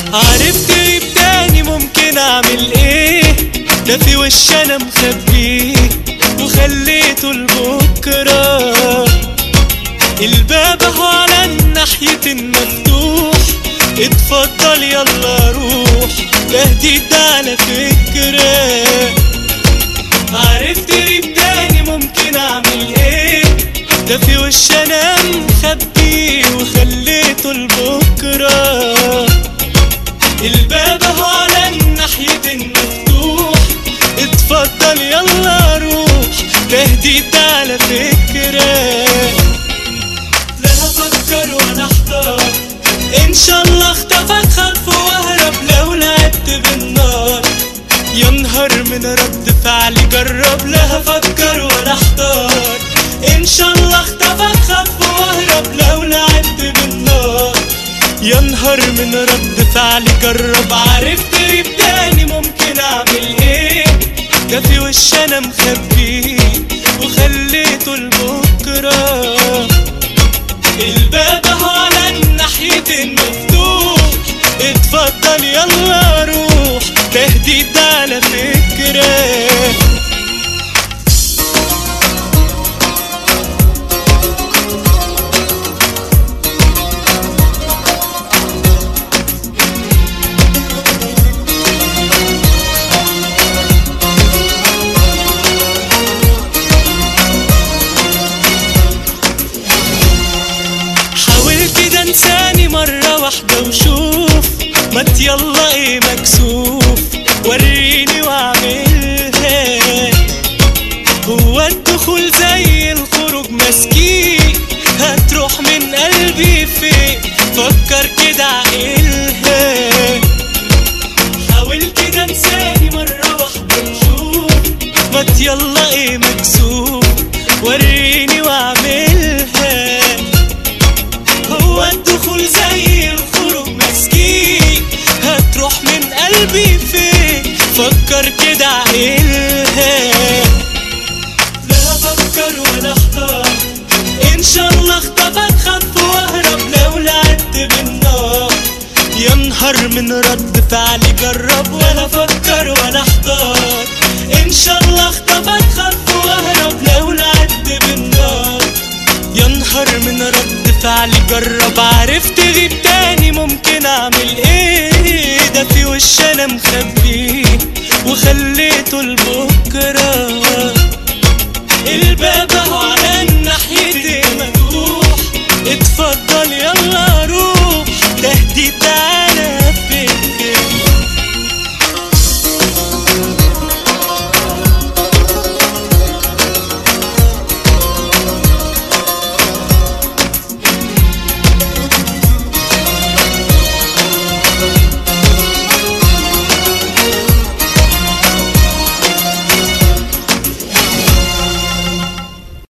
عرفت ايه تاني ممكن اعمل ايه ده في وش انا مخبيه وخليته لبكره الباب اهو على الناحية مفتوح اتفضل يلا روح تهديد ده على فكرة عرفت ايه تاني ممكن اعمل ايه ده في وش انا مخبيه وخليته لبكره الباب اهو على الناحية مفتوح اتفضل يلا روح تهديد ده على فكرة لا هفكر ولا احتار ان شاء الله اختفى اخاف واهرب لو لعبت بالنار يا نهار من رد فعلي جرب لا هفكر ولا احتار ان شاء الله اختفى اخاف واهرب لو لعبت بالنار يا نهار من رد فعلي جرب عرفت ايه تاني ممكن اعمل ايه ده في وش انا مخبيه وخليته لبكره الباب اهو على الناحية مفتوح اتفضل يلا روح تهديد ده على فكره حاول كده انساني مرة واحدة وشوف ما يلا ايه مكسوف وريني واعملها هو الدخول زي الخروج مسكين هتروح من قلبي فين فكر كده عقلها حاول كده انساني مرة واحدة وشوف ما يلا ايه مكسوف وريني واعملها هو الدخول زي الخروج مسكين هتروح من قلبي فين فكر كده عقلها لا هفكر ولا احتار ان شاء الله اختفى اخاف واهرب لو لعبت بالنار يا نهار من رد فعلي جرب ولا افكر ولا احتار ان شاء الله اختفى اخاف واهرب لو لعبت بالنار يا نهار من رد فعلي جرب عرفت غيب تاني ممكن اعمل ايه ده في وش انا مخبيه وخليته البكرة